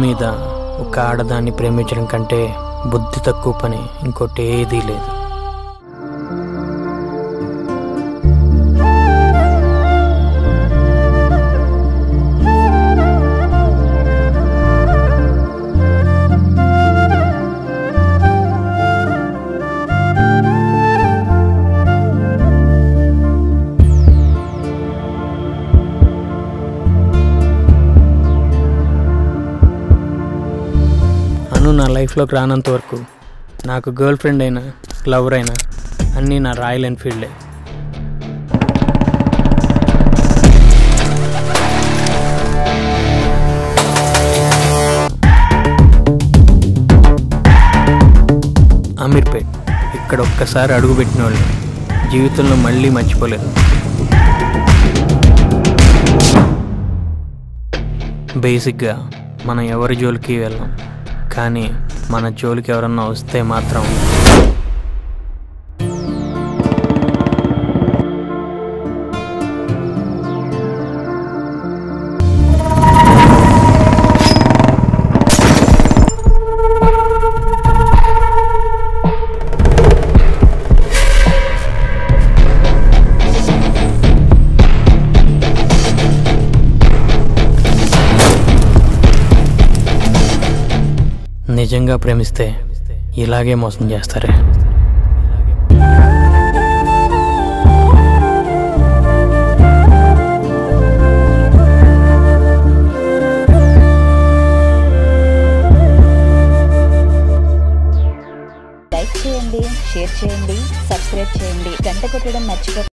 మీద ఒక ఆడదాన్ని ప్రేమించడం కంటే బుద్ధి తక్కువ పని ఇంకోటి ఏదీ లేదు అను నా లైఫ్లోకి రానంత వరకు నాకు గర్ల్ ఫ్రెండ్ అయినా లవర్ అయినా అన్నీ నా రాయల్ ఎన్ఫీల్డే అమీర్పేట్ ఇక్కడ ఒక్కసారి అడుగుపెట్టిన వాళ్ళు జీవితంలో మళ్ళీ మర్చిపోలేదు బేసిక్గా మనం ఎవరి జోలికి వెళ్ళాం కానీ మన జోలికి ఎవరన్నా వస్తే మాత్రం నిజంగా ప్రేమిస్తే ఇలాగే మోసం చేస్తారే లైక్ చేయండి షేర్ చేయండి సబ్స్క్రైబ్ చేయండి గంట కొట్టడం మర్చిపోకండి